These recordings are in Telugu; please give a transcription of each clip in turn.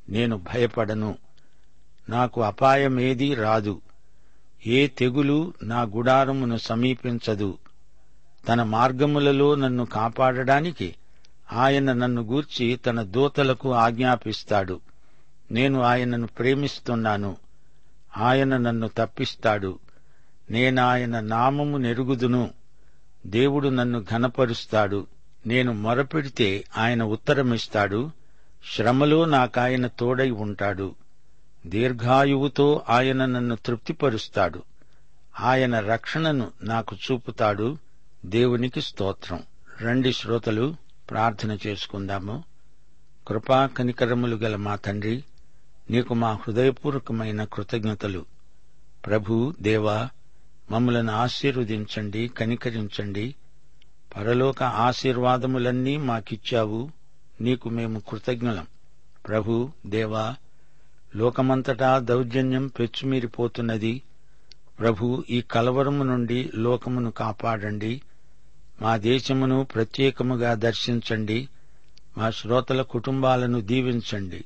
నేను భయపడను నాకు అపాయమేదీ రాదు ఏ తెగులు నా గుడారమును సమీపించదు తన మార్గములలో నన్ను కాపాడడానికి ఆయన నన్ను గూర్చి తన దూతలకు ఆజ్ఞాపిస్తాడు నేను ఆయనను ప్రేమిస్తున్నాను ఆయన నన్ను తప్పిస్తాడు నేనాయన నామము నెరుగుదును దేవుడు నన్ను ఘనపరుస్తాడు నేను మొరపెడితే ఆయన ఉత్తరమిస్తాడు శ్రమలో నాకాయన తోడై ఉంటాడు దీర్ఘాయువుతో ఆయన నన్ను తృప్తిపరుస్తాడు ఆయన రక్షణను నాకు చూపుతాడు దేవునికి స్తోత్రం రండి శ్రోతలు ప్రార్థన చేసుకుందాము కృపా కనికరములు గల మా తండ్రి నీకు మా హృదయపూర్వకమైన కృతజ్ఞతలు ప్రభు దేవా మమ్మలను ఆశీర్వదించండి కనికరించండి పరలోక ఆశీర్వాదములన్నీ మాకిచ్చావు నీకు మేము కృతజ్ఞులం ప్రభు దేవా లోకమంతటా దౌర్జన్యం పెచ్చుమీరిపోతున్నది ప్రభు ఈ కలవరము నుండి లోకమును కాపాడండి మా దేశమును ప్రత్యేకముగా దర్శించండి మా శ్రోతల కుటుంబాలను దీవించండి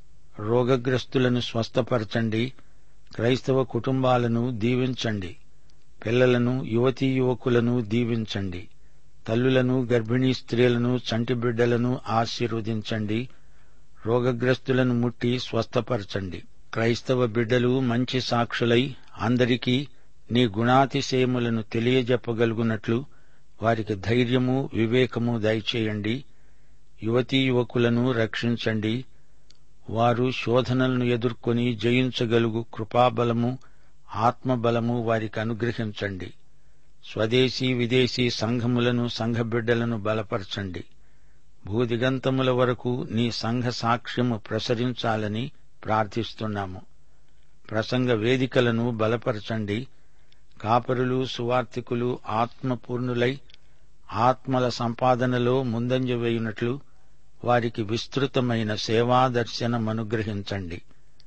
రోగగ్రస్తులను స్వస్థపరచండి క్రైస్తవ కుటుంబాలను దీవించండి పిల్లలను యువతీ యువకులను దీవించండి తల్లులను గర్భిణీ స్త్రీలను చంటి బిడ్డలను ఆశీర్వదించండి రోగగ్రస్తులను ముట్టి స్వస్థపరచండి క్రైస్తవ బిడ్డలు మంచి సాక్షులై అందరికీ నీ గుణాతిశయములను తెలియజెప్పగలుగునట్లు వారికి ధైర్యము వివేకము దయచేయండి యువతీ యువకులను రక్షించండి వారు శోధనలను ఎదుర్కొని జయించగలుగు కృపాబలము ఆత్మబలము వారికి అనుగ్రహించండి స్వదేశీ విదేశీ సంఘములను సంఘ బిడ్డలను బలపరచండి భూదిగంతముల వరకు నీ సంఘ సాక్ష్యము ప్రసరించాలని ప్రార్థిస్తున్నాము ప్రసంగ వేదికలను బలపరచండి కాపరులు సువార్తికులు ఆత్మపూర్ణులై ఆత్మల సంపాదనలో ముందంజ వేయునట్లు వారికి విస్తృతమైన సేవాదర్శనం అనుగ్రహించండి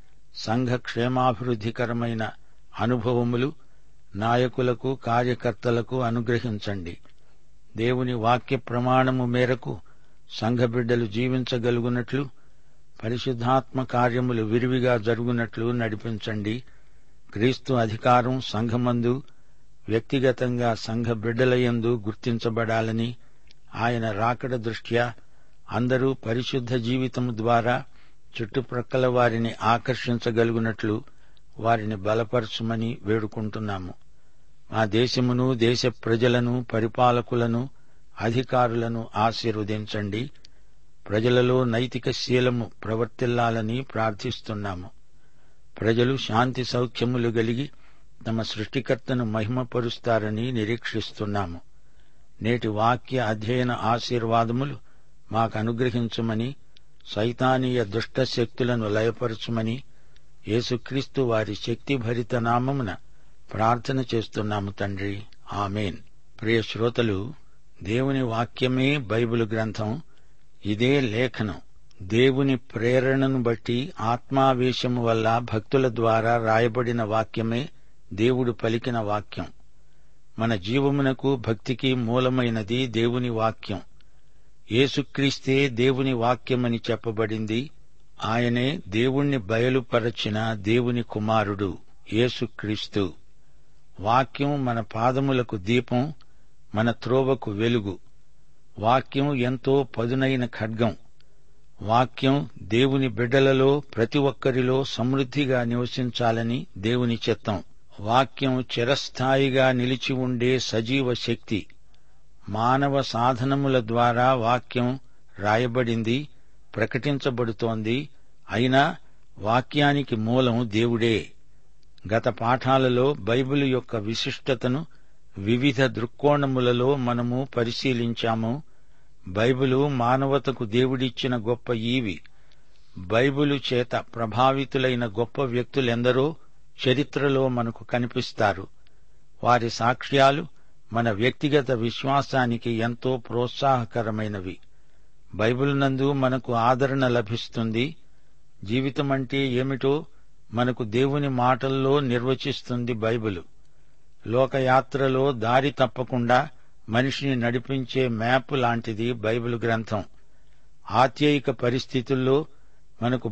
సంఘ క్షేమాభివృద్ధికరమైన అనుభవములు నాయకులకు కార్యకర్తలకు అనుగ్రహించండి దేవుని వాక్య ప్రమాణము మేరకు సంఘ బిడ్డలు జీవించగలుగునట్లు పరిశుద్ధాత్మ కార్యములు విరివిగా జరుగునట్లు నడిపించండి క్రీస్తు అధికారం సంఘమందు వ్యక్తిగతంగా సంఘ బిడ్డలయందు గుర్తించబడాలని ఆయన రాకడ దృష్ట్యా అందరూ పరిశుద్ధ జీవితం ద్వారా చుట్టుప్రక్కల వారిని ఆకర్షించగలుగునట్లు వారిని బలపరచుమని వేడుకుంటున్నాము మా దేశమును దేశ ప్రజలను పరిపాలకులను అధికారులను ఆశీర్వదించండి ప్రజలలో నైతిక శీలము ప్రవర్తిల్లాలని ప్రార్థిస్తున్నాము ప్రజలు శాంతి సౌఖ్యములు గలిగి తమ సృష్టికర్తను మహిమపరుస్తారని నిరీక్షిస్తున్నాము నేటి వాక్య అధ్యయన ఆశీర్వాదములు మాకు అనుగ్రహించమని సైతానీయ దుష్ట శక్తులను లయపరచుమని యేసుక్రీస్తు వారి శక్తిభరిత నామమున ప్రార్థన చేస్తున్నాము తండ్రి ఆమెన్ ప్రియ శ్రోతలు దేవుని వాక్యమే బైబిల్ గ్రంథం ఇదే లేఖనం దేవుని ప్రేరణను బట్టి ఆత్మావేశము వల్ల భక్తుల ద్వారా రాయబడిన వాక్యమే దేవుడు పలికిన వాక్యం మన జీవమునకు భక్తికి మూలమైనది దేవుని వాక్యం యేసుక్రీస్తే దేవుని వాక్యమని చెప్పబడింది ఆయనే దేవుణ్ణి బయలుపరచిన దేవుని కుమారుడు యేసుక్రీస్తు వాక్యం మన పాదములకు దీపం మన త్రోవకు వెలుగు వాక్యం ఎంతో పదునైన ఖడ్గం వాక్యం దేవుని బిడ్డలలో ప్రతి ఒక్కరిలో సమృద్ధిగా నివసించాలని దేవుని చిత్తం వాక్యం చిరస్థాయిగా నిలిచి ఉండే సజీవ శక్తి మానవ సాధనముల ద్వారా వాక్యం రాయబడింది ప్రకటించబడుతోంది అయినా వాక్యానికి మూలం దేవుడే గత పాఠాలలో బైబిల్ యొక్క విశిష్టతను వివిధ దృక్కోణములలో మనము పరిశీలించాము బైబిలు మానవతకు దేవుడిచ్చిన గొప్ప ఈవి బైబిలు చేత ప్రభావితులైన గొప్ప వ్యక్తులెందరో చరిత్రలో మనకు కనిపిస్తారు వారి సాక్ష్యాలు మన వ్యక్తిగత విశ్వాసానికి ఎంతో ప్రోత్సాహకరమైనవి బైబిల్ నందు మనకు ఆదరణ లభిస్తుంది జీవితమంటే ఏమిటో మనకు దేవుని మాటల్లో నిర్వచిస్తుంది బైబిలు లోకయాత్రలో దారి తప్పకుండా మనిషిని నడిపించే మ్యాప్ లాంటిది బైబిల్ గ్రంథం ఆత్యయిక పరిస్థితుల్లో మనకు